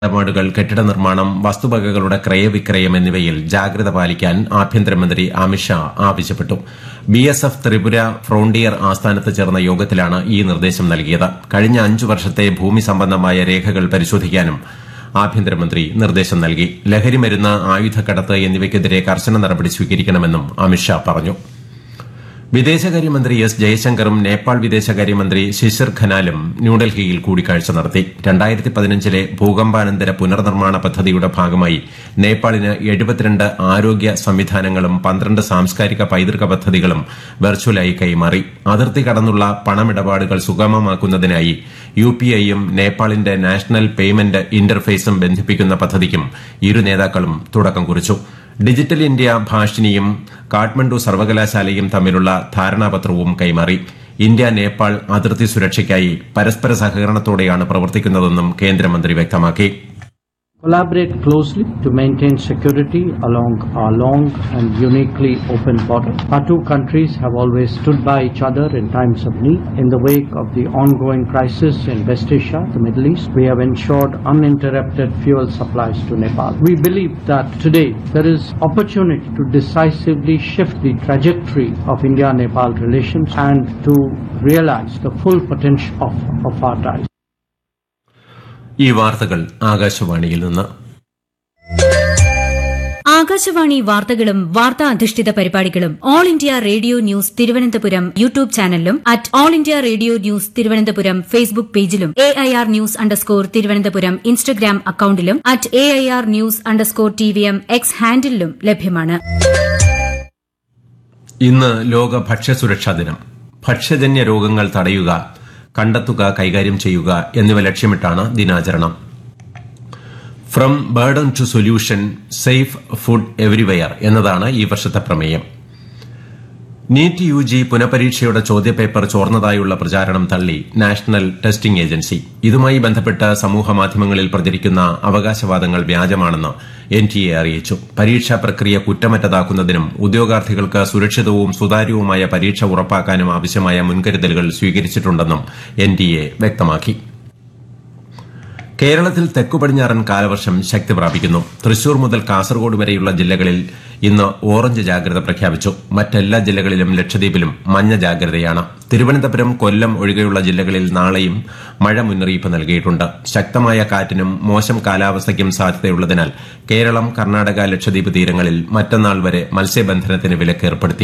ഇടപാടുകൾ കെട്ടിട നിർമ്മാണം വസ്തുവകകളുടെ ക്രയവിക്രയം എന്നിവയിൽ ജാഗ്രത പാലിക്കാൻ ആഭ്യന്തരമന്ത്രി അമിത്ഷാ ആവശ്യപ്പെട്ടു B S F Tripura frontier ആസ്ഥാനത്ത് ചേർന്ന യോഗത്തിലാണ് ഈ നിർദ്ദേശം നൽകിയത് കഴിഞ്ഞ അഞ്ചു വർഷത്തെ ഭൂമി സംബന്ധമായ രേഖകൾ പരിശോധിക്കാനും ആഭ്യന്തരമന്ത്രി നിർദ്ദേശം നൽകി ലഹരിമരുന്ന് ആയുധക്കടത്ത് എന്നിവയ്ക്കെതിരെ കർശന നടപടി സ്വീകരിക്കണമെന്നും അമിത്ഷാ പറഞ്ഞു വിദേശകാര്യമന്ത്രി എസ് ജയശങ്കറും നേപ്പാൾ വിദേശകാര്യമന്ത്രി ശിശിർ ഖനാലും ന്യൂഡൽഹിയിൽ കൂടിക്കാഴ്ച നടത്തി രണ്ടായിരത്തി പതിനഞ്ചിലെ ഭൂകമ്പാനന്തര പുനർനിർമ്മാണ പദ്ധതിയുടെ ഭാഗമായി നേപ്പാളിന് എഴുപത്തിരണ്ട് ആരോഗ്യ സംവിധാനങ്ങളും പന്ത്രണ്ട് സാംസ്കാരിക പൈതൃക പദ്ധതികളും വെർച്വലായി കൈമാറി അതിർത്തി കടന്നുള്ള പണമിടപാടുകൾ സുഗമമാക്കുന്നതിനായി യു പി ഐയും നേപ്പാളിന്റെ നാഷണൽ പേയ്മെന്റ് ഇന്റർഫേസും ബന്ധിപ്പിക്കുന്ന പദ്ധതിക്കും ഇരു നേതാക്കളും തുടക്കം കുറിച്ചു ഡിജിറ്റൽ ഇന്ത്യ ഭാഷിനിയും കാഠ്മണ്ഡു സർവകലാശാലയും തമ്മിലുള്ള ധാരണാപത്രവും കൈമാറി ഇന്ത്യ നേപ്പാൾ അതിർത്തി സുരക്ഷയ്ക്കായി പരസ്പര സഹകരണത്തോടെയാണ് പ്രവർത്തിക്കുന്നതെന്നും കേന്ദ്രമന്ത്രി വ്യക്തമാക്കി collaborate closely to maintain security along our long and uniquely open border. Our two countries have always stood by each other in times of need. In the wake of the ongoing crisis in West Asia, the Middle East, we have ensured uninterrupted fuel supplies to Nepal. We believe that today there is opportunity to decisively shift the trajectory of India-Nepal relations and to realize the full potential of, of our ties. ഈ വാർത്തകൾ ആകാശവാണിയിൽ നിന്ന് ആകാശവാണി വാർത്തകളും വാർത്താ അധിഷ്ഠിത പരിപാടികളും All India Radio News Thiruvananthapuram YouTube ചാനലിലും at All India Radio News Thiruvananthapuram Facebook പേജിലും A I R news underscore Thiruvananthapuram Instagram അക്കൌണ്ടിലും at A I R news underscore T V M X ഹാൻഡിലും ലഭ്യമാണ് ഇന്ന് ലോക ഭക്ഷ്യസുരക്ഷാ ദിനം ഭക്ഷ്യജന്യ രോഗങ്ങൾ തടയുക കണ്ടെത്തുക കൈകാര്യം ചെയ്യുക എന്നിവ ലക്ഷ്യമിട്ടാണ് ദിനാചരണം from burden to solution safe food everywhere എന്നതാണ് ഈ വർഷത്തെ പ്രമേയം നീറ്റ് യു ജി പുനഃപരീക്ഷയുടെ ചോദ്യപേപ്പർ ചോർന്നതായുള്ള പ്രചാരണം തള്ളി നാഷണൽ ടെസ്റ്റിംഗ് ഏജൻസി ഇതുമായി ബന്ധപ്പെട്ട് സമൂഹമാധ്യമങ്ങളിൽ പ്രചരിക്കുന്ന അവകാശവാദങ്ങൾ വ്യാജമാണെന്ന് എൻ ടി എ അറിയിച്ചു പരീക്ഷാ പ്രക്രിയ കുറ്റമറ്റതാക്കുന്നതിനും ഉദ്യോഗാർത്ഥികൾക്ക് സുരക്ഷിതവും സുതാര്യവുമായ പരീക്ഷ ഉറപ്പാക്കാനും ആവശ്യമായ മുൻകരുതലുകൾ സ്വീകരിച്ചിട്ടുണ്ടെന്നും എൻ ടി എ വ്യക്തമാക്കി കേരളത്തിൽ തെക്കു പടിഞ്ഞാറൻ കാലവർഷം ശക്തി പ്രാപിക്കുന്നു തൃശൂർ മുതൽ കാസർഗോഡ് വരെയുള്ള ജില്ലകളിൽ ഇന്ന് ഓറഞ്ച് ജാഗ്രത പ്രഖ്യാപിച്ചു മറ്റെല്ലാ ജില്ലകളിലും ലക്ഷദ്വീപിലും മഞ്ഞ ജാഗ്രതയാണ് തിരുവനന്തപുരം കൊല്ലം ഒഴികെയുള്ള ജില്ലകളിൽ നാളെയും മഴ മുന്നറിയിപ്പ് നൽകിയിട്ടുണ്ട് ശക്തമായ കാറ്റിനും മോശം കാലാവസ്ഥയ്ക്കും സാധ്യതയുള്ളതിനാൽ കേരളം കർണാടക ലക്ഷദ്വീപ് തീരങ്ങളിൽ മറ്റന്നാൾ വരെ മത്സ്യബന്ധനത്തിന് വിലക്കേർപ്പെടുത്തി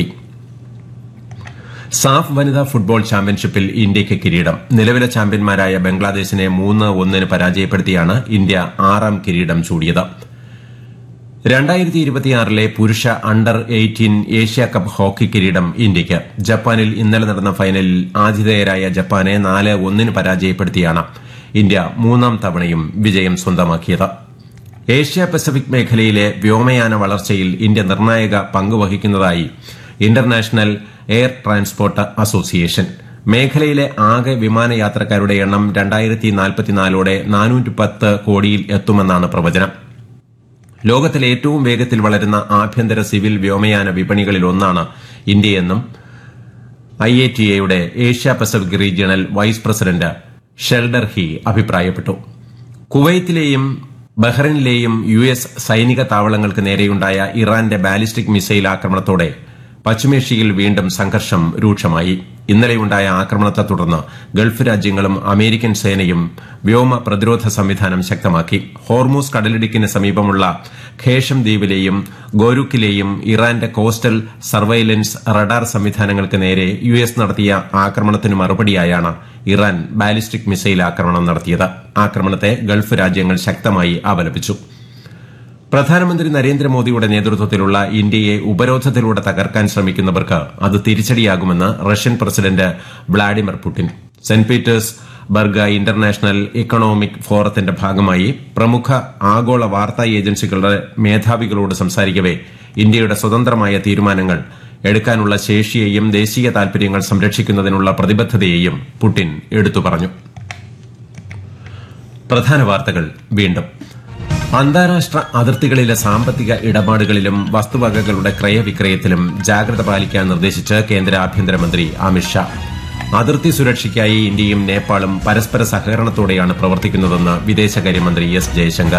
സാഫ് വനിതാ ഫുട്ബോൾ ചാമ്പ്യൻഷിപ്പിൽ ഇന്ത്യയ്ക്ക് കിരീടം നിലവിലെ ചാമ്പ്യന്മാരായ ബംഗ്ലാദേശിനെ മൂന്ന് ഒന്നിന് പരാജയപ്പെടുത്തിയാണ് ഇന്ത്യ ആറാം കിരീടം ചൂടിയത് രണ്ടായിരത്തി ഇരുപത്തിയാറിലെ പുരുഷ under eighteen Asia cup hockey കിരീടം ഇന്ത്യയ്ക്ക് ജപ്പാനിൽ ഇന്നലെ നടന്ന ഫൈനലിൽ ആതിഥേയരായ ജപ്പാനെ നാല് ഒന്നിന് പരാജയപ്പെടുത്തിയാണ് ഇന്ത്യ മൂന്നാം തവണയും വിജയം സ്വന്തമാക്കിയത് ഏഷ്യ പസഫിക് മേഖലയിലെ വ്യോമയാന വളർച്ചയിൽ ഇന്ത്യ നിർണായക പങ്കുവഹിക്കുന്നതായി ഇന്റർനാഷണൽ എയർ ട്രാൻസ്പോർട്ട് അസോസിയേഷൻ മേഖലയിലെ ആകെ വിമാനയാത്രക്കാരുടെ എണ്ണം രണ്ടായിരത്തി നാൽപ്പത്തിനാലോടെ നാനൂറ്റി പത്ത് കോടിയിൽ എത്തുമെന്നാണ് പ്രവചനം ലോകത്തിലെ ഏറ്റവും വേഗത്തിൽ വളരുന്ന ആഭ്യന്തര സിവിൽ വ്യോമയാന വിപണികളിലൊന്നാണ് ഇന്ത്യയെന്നും ഐ എ ടി എയുടെ Asia Pacific regional vice president Sheldon Hee അഭിപ്രായപ്പെട്ടു കുവൈത്തിലെയും ബഹ്റൈനിലെയും യു എസ് സൈനിക താവളങ്ങൾക്ക് നേരെയുണ്ടായ ഇറാന്റെ ബാലിസ്റ്റിക് മിസൈൽ ആക്രമണത്തോടെ പശ്ചിമേഷ്യയിൽ വീണ്ടും സംഘർഷം രൂക്ഷമായി ഇന്നലെയുണ്ടായ ആക്രമണത്തെ തുടർന്ന് ഗൾഫ് രാജ്യങ്ങളും അമേരിക്കൻ സേനയും വ്യോമ പ്രതിരോധ സംവിധാനം ശക്തമാക്കി ഹോർമൂസ് കടലിടുക്കിന് സമീപമുള്ള ഖേഷം ദ്വീപിലെയും ഗോരുക്കിലെയും ഇറാന്റെ കോസ്റ്റൽ സർവൈലൻസ് റഡാർ സംവിധാനങ്ങൾക്ക് നേരെ യു എസ് നടത്തിയ ആക്രമണത്തിന് മറുപടിയായാണ് ഇറാൻ ബാലിസ്റ്റിക് മിസൈൽ ആക്രമണം നടത്തിയത് ആക്രമണത്തെ ഗൾഫ് രാജ്യങ്ങൾ ശക്തമായി അപലപിച്ചു പ്രധാനമന്ത്രി നരേന്ദ്രമോദിയുടെ നേതൃത്വത്തിലുള്ള ഇന്ത്യയെ ഉപരോധത്തിലൂടെ തകർക്കാൻ ശ്രമിക്കുന്നവർക്ക് അത് തിരിച്ചടിയാകുമെന്ന് Russian president Vladimir Putin Saint Petersburg international economic ഫോറത്തിന്റെ ഭാഗമായി പ്രമുഖ ആഗോള വാർത്താ ഏജൻസികളുടെ മേധാവികളോട് സംസാരിക്കവെ ഇന്ത്യയുടെ സ്വതന്ത്രമായ തീരുമാനങ്ങൾ എടുക്കാനുള്ള ശേഷിയെയും ദേശീയ താൽപര്യങ്ങൾ സംരക്ഷിക്കുന്നതിനുള്ള പ്രതിബദ്ധതയെയും പുടിൻ എടുത്തു പറഞ്ഞു പ്രധാന വാർത്തകൾ വീണ്ടും അന്താരാഷ്ട്ര അതിർത്തികളിലെ സാമ്പത്തിക ഇടപാടുകളിലും വസ്തുവകകളുടെ ക്രയവിക്രയത്തിലും ജാഗ്രത പാലിക്കാൻ നിർദ്ദേശിച്ച് കേന്ദ്ര ആഭ്യന്തരമന്ത്രി അമിത്ഷാ അതിർത്തി സുരക്ഷയ്ക്കായി ഇന്ത്യയും നേപ്പാളും പരസ്പര സഹകരണത്തോടെയാണ് പ്രവർത്തിക്കുന്നതെന്ന് വിദേശകാര്യമന്ത്രി എസ് ജയശങ്കർ